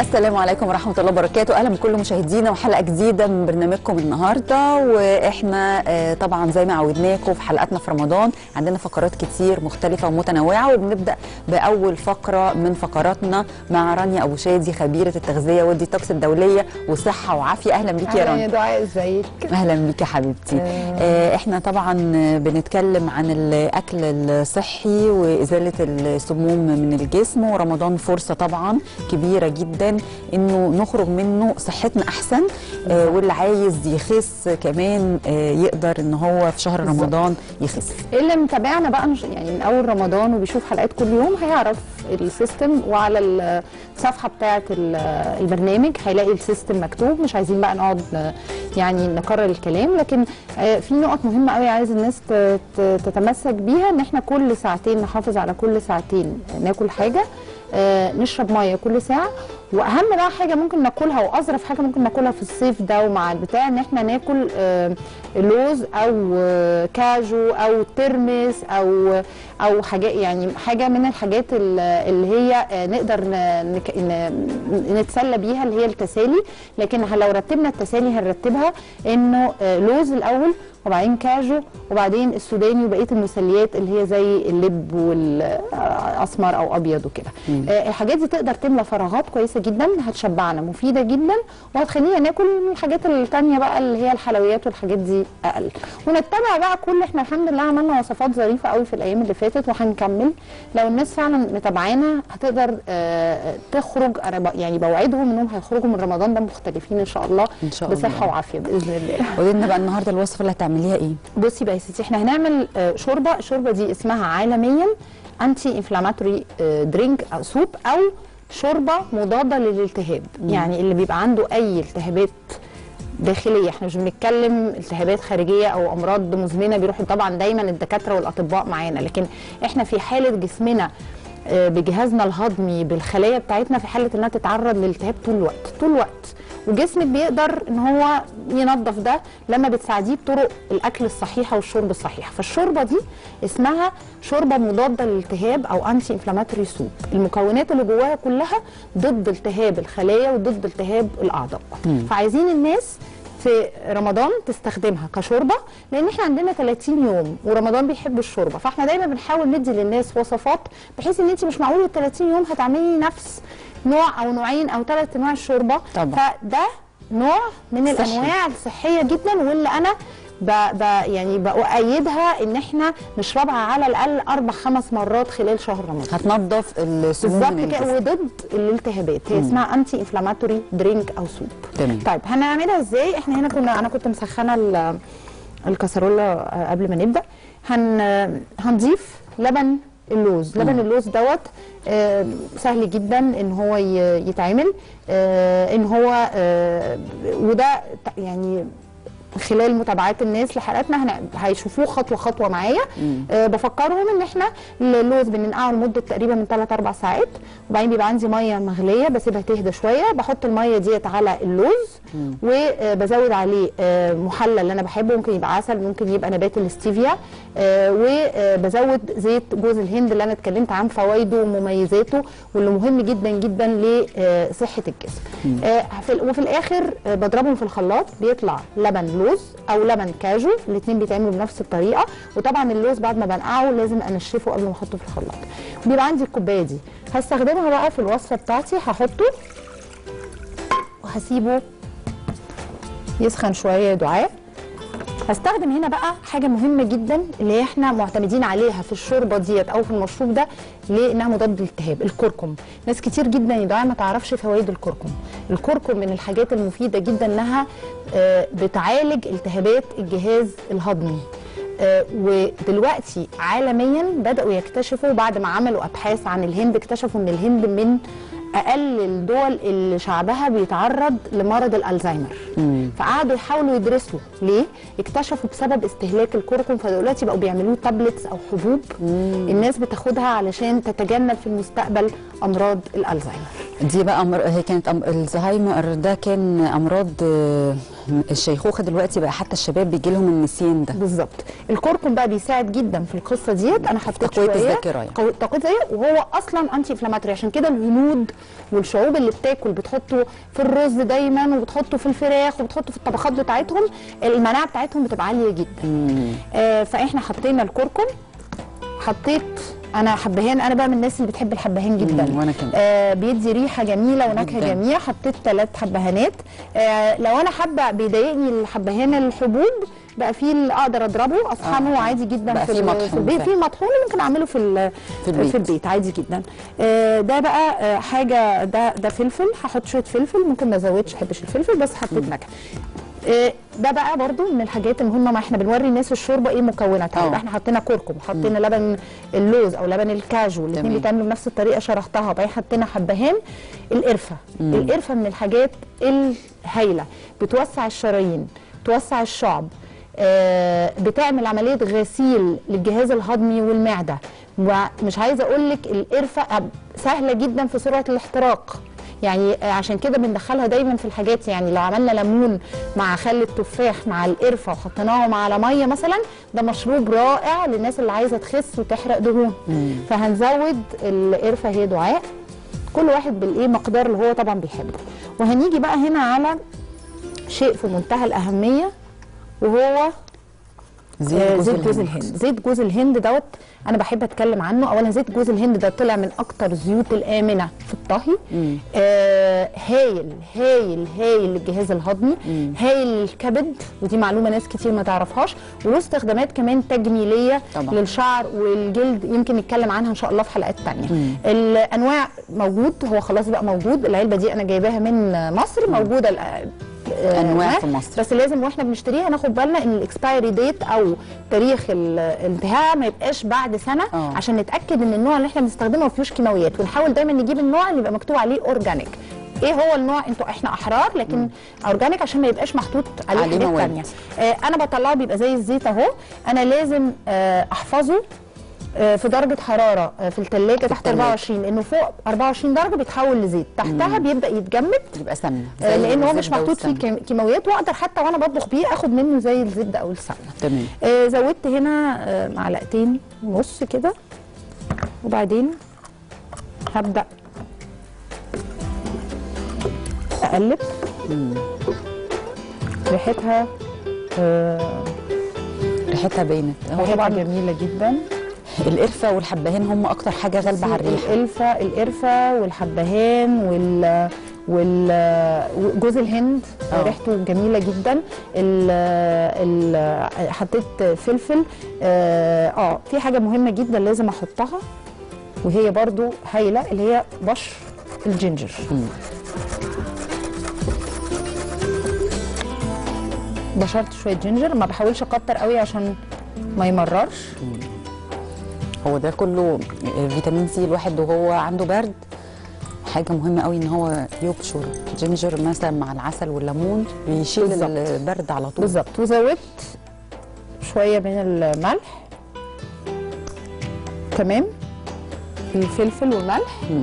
السلام عليكم ورحمة الله وبركاته أهلا بكل مشاهدينا وحلقة جديدة من برنامجكم النهاردة وإحنا آه، طبعا زي ما عودناكم في حلقاتنا في رمضان عندنا فقرات كتير مختلفة ومتنوعة وبنبدأ بأول فقرة من فقراتنا مع رانيا أبو شادي خبيرة التغذية والديتوكس الدولية وصحة وعافية أهلا بيكي يا أهلا رانيا يا دعاء ازيك اهلا بيكي يا حبيبتي آه، احنا طبعا بنتكلم عن الاكل الصحي وازاله السموم من الجسم ورمضان فرصه طبعا كبيره جدا انه نخرج منه صحتنا احسن آه، واللي عايز يخس كمان آه، يقدر ان هو في شهر بالظبط. رمضان يخس اللي متابعنا بقى مش يعني من اول رمضان وبيشوف حلقات كل يوم هيعرف السيستم وعلى الصفحه بتاعه ال- البرنامج هيلاقي السيستم مكتوب مش عايزين بقى نقعد ن- يعني نكرر الكلام لكن آه، في نقط مهمه قوي عايز الناس ت- ت- تتمسك بيها ان احنا كل ساعتين نحافظ على كل ساعتين ناكل حاجه آه، نشرب ميه كل ساعه واهم بقى حاجه ممكن ناكلها واظرف حاجه ممكن ناكلها في الصيف ده ومع البتاع ان احنا ناكل آه، لوز او آه، كاجو او ترمس او او حاجات يعني حاجه من الحاجات ال- اللي هي آه، نقدر ن- نك- ن- نتسلى بيها اللي هي التسالي لكن ه- لو رتبنا التسالي هنرتبها انه آه، لوز الاول وبعدين كاجو وبعدين السوداني وبقيه المسليات اللي هي زي اللب والاسمر او ابيض وكده آه، الحاجات دي تقدر تملى فراغات كويسه جدا هتشبعنا مفيده جدا وهتخلينا ناكل من الحاجات التانية بقى اللي هي الحلويات والحاجات دي اقل ونتبع بقى كل احنا الحمد لله عملنا وصفات ظريفه قوي في الايام اللي فاتت وهنكمل لو الناس فعلا متابعانا هتقدر آه، تخرج انا ب- يعني بوعدهم انهم هيخرجوا من رمضان ده مختلفين ان شاء الله إن شاء بصحه الله. وعافيه باذن الله قولي لنا بقى النهارده الوصفه اللي هتعمليها ايه بصي بقى يا ستي احنا هنعمل آه، شوربه الشوربه دي اسمها عالميا انتي انفلاماتوري درينك او سوب او شوربه مضاده للالتهاب يعني اللي بيبقى عنده اي التهابات داخليه احنا مش بنتكلم التهابات خارجيه او امراض مزمنه بيروحوا طبعا دايما الدكاتره والاطباء معانا لكن احنا في حاله جسمنا آه، بجهازنا الهضمي بالخلايا بتاعتنا في حاله انها تتعرض للالتهاب طول الوقت طول الوقت وجسمك بيقدر ان هو ينظف ده لما بتساعديه بطرق الاكل الصحيحه والشرب الصحيح فالشوربه دي اسمها شوربه مضاده للالتهاب او انتي انفلاماتوري سوب المكونات اللي جواها كلها ضد التهاب الخلايا وضد التهاب الاعضاء فعايزين الناس في رمضان تستخدمها كشوربه لان احنا عندنا 30 يوم ورمضان بيحب الشوربه فاحنا دايما بنحاول ندي للناس وصفات بحيث ان انت مش معقول ال 30 يوم هتعملي نفس نوع او نوعين او ثلاث انواع الشوربه طبعا. فده نوع من صحي. الانواع الصحيه جدا واللي انا ب ب يعني بأيدها ان احنا نشربها على الاقل اربع خمس مرات خلال شهر رمضان هتنظف السموم بالظبط من كده الجسم وضد الالتهابات هي اسمها انتي انفلاماتوري درينك او سوب تمام. طيب هنعملها ازاي احنا هنا كنا انا كنت مسخنه ال- الكسرولة آه، قبل ما نبدا هن هنضيف لبن اللوز لبن اللوز دوت آه، سهل جدا ان هو ي- يتعمل آه، ان هو آه، وده ت- يعني خلال متابعات الناس لحلقاتنا هن- هيشوفوه خطوه خطوه معايا أه بفكرهم ان احنا اللوز بننقعه لمده تقريبا من 3 4 ساعات وبعدين بيبقى عندي ميه مغليه بسيبها تهدى شويه بحط الميه ديت على اللوز وبزود عليه أه محلى اللي انا بحبه ممكن يبقى عسل ممكن يبقى نبات الاستيفيا أه وبزود زيت جوز الهند اللي انا اتكلمت عن فوائده ومميزاته واللي مهم جدا جدا لصحه الجسم أه في ال- وفي الاخر أه بضربهم في الخلاط بيطلع لبن لوز او لبن كاجو الاثنين بيتعملوا بنفس الطريقه وطبعا اللوز بعد ما بنقعه لازم انشفه قبل ما احطه في الخلاط بيبقى عندي الكوبايه دي هستخدمها بقى في الوصفه بتاعتي هحطه وهسيبه يسخن شويه يا دعاء هستخدم هنا بقى حاجه مهمه جدا اللي احنا معتمدين عليها في الشوربه ديت او في المشروب ده لانها مضاد للالتهاب الكركم ناس كتير جدا يا دعاء ما تعرفش فوائد الكركم الكركم من الحاجات المفيده جدا انها آه، بتعالج التهابات الجهاز الهضمي آه، ودلوقتي عالميا بداوا يكتشفوا بعد ما عملوا ابحاث عن الهند اكتشفوا ان الهند من اقل الدول اللي شعبها بيتعرض لمرض الالزهايمر فقعدوا يحاولوا يدرسوا ليه اكتشفوا بسبب استهلاك الكركم فدلوقتي بقوا بيعملوه تابلتس او حبوب الناس بتاخدها علشان تتجنب في المستقبل امراض الالزهايمر دي بقى أمر... هي كانت أم... الزهايمر ده كان امراض آه، الشيخوخه دلوقتي بقى حتى الشباب بيجي لهم النسيان ده بالظبط الكركم بقى بيساعد جدا في القصه ديت انا حطيت تقوية شويه الذاكرة يعني. قوي- تقويه الذاكره وهو اصلا انتي انفلاماتوري عشان كده الهنود والشعوب اللي بتاكل بتحطه في الرز دايما وبتحطه في الفراخ وبتحطه في الطبخات بتاعتهم المناعه بتاعتهم بتبقى عاليه جدا آه فاحنا حطينا الكركم حطيت انا حبهان انا بقى من الناس اللي بتحب الحبهان جدا مم، وأنا كمان. آه بيدي ريحه جميله ونكهه جداً. جميله حطيت ثلاث حبهانات آه لو انا حابه بيضايقني الحبهان الحبوب بقى فيه اللي اقدر اضربه اطحنه آه. عادي جدا بقى في, فيه ال- مطحون في البيت فعلا. في مطحون ممكن اعمله في ال- في البيت. في البيت عادي جدا آه ده بقى آه حاجه ده ده فلفل هحط شويه فلفل ممكن ما ازودش احبش الفلفل بس حطيت نكهه آه، ده بقى برضو من الحاجات المهمه ما احنا بنوري الناس الشوربه ايه مكوناتها آه. يبقى احنا حطينا كركم حطينا لبن اللوز او لبن الكاجو الاثنين تمام. بيتعملوا بنفس الطريقه شرحتها وبعدين حطينا حبهان القرفه القرفه من الحاجات الهايله بتوسع الشرايين توسع الشعب آه، بتعمل عمليه غسيل للجهاز الهضمي والمعده ومش عايزه اقول لك القرفه سهله جدا في سرعه الاحتراق يعني آه، عشان كده بندخلها دايما في الحاجات يعني لو عملنا ليمون مع خل التفاح مع القرفه وحطيناهم على ميه مثلا ده مشروب رائع للناس اللي عايزه تخس وتحرق دهون فهنزود القرفه هي دعاء كل واحد بالايه مقدار اللي هو طبعا بيحبه وهنيجي بقى هنا على شيء في منتهى الاهميه وهو زيت آه، جوز زيت جوز الهند. الهند زيت جوز الهند دوت انا بحب اتكلم عنه اولا زيت جوز الهند ده طلع من اكتر الزيوت الامنه في الطهي آه هايل هايل هايل للجهاز الهضمي هايل للكبد ودي معلومه ناس كتير ما تعرفهاش وله استخدامات كمان تجميليه طبعا. للشعر والجلد يمكن نتكلم عنها ان شاء الله في حلقات تانية الانواع موجود هو خلاص بقى موجود العلبه دي انا جايباها من مصر موجوده ال- آه، أنواع هناك. في مصر. بس لازم واحنا بنشتريها ناخد بالنا ان الاكسبايري ديت او تاريخ ال- الانتهاء ما يبقاش بعد سنه آه. عشان نتاكد ان النوع اللي احنا بنستخدمه ما فيهوش كيماويات ونحاول دايما نجيب النوع اللي يبقى مكتوب عليه اورجانيك ايه هو النوع انتوا احنا احرار لكن اورجانيك عشان ما يبقاش محطوط عليه, عليه حاجات مواد. ثانيه آه انا بطلعه بيبقى زي الزيت اهو انا لازم آه احفظه آه، في درجة حرارة آه، في الثلاجة تحت التلاجة. 24 لأنه فوق 24 درجة بيتحول لزيت تحتها بيبدأ يتجمد يبقى سمنه آه، زي لان هو مش الزبدة محطوط فيه والسمنة. كيم- كيماويات واقدر حتى وانا بطبخ بيه اخد منه زي الزبده او السمنه تمام آه، زودت هنا آه، معلقتين ونص كده وبعدين هبدا اقلب ريحتها آه، ريحتها باينت هو ريحتها طبعا جميله جدا القرفه والحبهان هم اكتر حاجه غالبه على الريحه القرفه القرفه والحبهان وال وال جوز الهند آه. ريحته جميله جدا ال ال حطيت فلفل اه آه، في حاجه مهمه جدا لازم احطها وهي برضو هايله اللي هي بشر الجنجر بشرت شويه جنجر ما بحاولش اكتر قوي عشان ما يمررش هو ده كله فيتامين سي الواحد وهو عنده برد حاجه مهمه قوي ان هو يبشر جينجر مثلا مع العسل والليمون بيشيل بالظبط. البرد على طول بالظبط وزودت شويه من الملح تمام الفلفل والملح مم.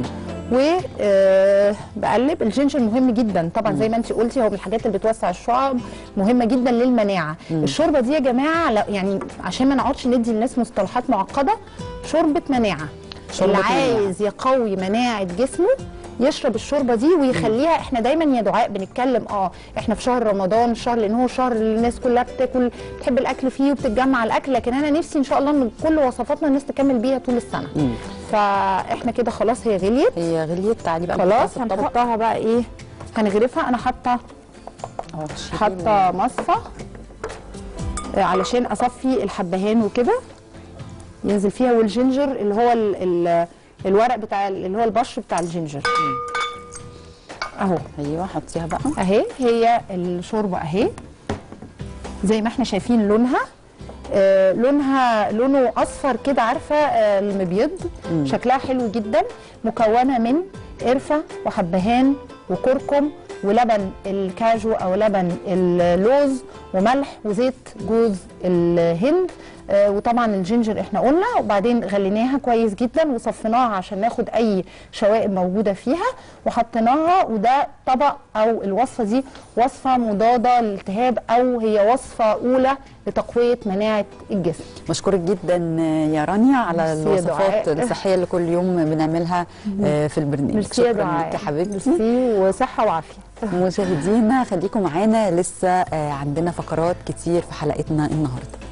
وبقلب الجينجر مهم جدا طبعا زي ما انت قلتي هو من الحاجات اللي بتوسع الشعب مهمه جدا للمناعه الشوربه دي يا جماعه لا يعني عشان ما نقعدش ندي للناس مصطلحات معقده شوربه مناعه شوربة اللي مناعة. عايز يقوي مناعه جسمه يشرب الشوربه دي ويخليها احنا دايما يا دعاء بنتكلم اه احنا في شهر رمضان الشهر لان هو شهر اللي الناس كلها بتاكل بتحب الاكل فيه وبتتجمع على الاكل لكن انا نفسي ان شاء الله ان كل وصفاتنا الناس تكمل بيها طول السنه مم. فاحنا كده خلاص هي غليت هي غليت تعالي بقى خلاص نحطها في الطبق. هنحطها بقى ايه هنغرفها انا حاطه اه شيلي حاطه مصفى آه، علشان اصفي الحبهان وكده ينزل فيها والجنجر اللي هو ال ال الورق بتاع ال- اللي هو البشر بتاع الجنجر اهو ايوه حطيها بقى اهي هي الشوربه اهي زي ما احنا شايفين لونها آه لونها لونه اصفر كده عارفه آه المبيض شكلها حلو جدا مكونه من قرفه وحبهان وكركم ولبن الكاجو او لبن اللوز وملح وزيت جوز الهند آه وطبعا الجينجر احنا قلنا وبعدين غليناها كويس جدا وصفيناها عشان ناخد اي شوائب موجوده فيها وحطيناها وده طبق او الوصفه دي وصفه مضاده للالتهاب او هي وصفه اولى لتقويه مناعه الجسم مشكورك جدا يا رانيا على ميرسي يا الوصفات دعاء. الصحيه اللي كل يوم بنعملها آه، في البرنامج ميرسي يا شكرا دعاء لك يا حبيبتي ميرسي وصحه وعافيه مشاهدينا خليكم معانا لسه آه، عندنا فقرات كتير في حلقتنا النهارده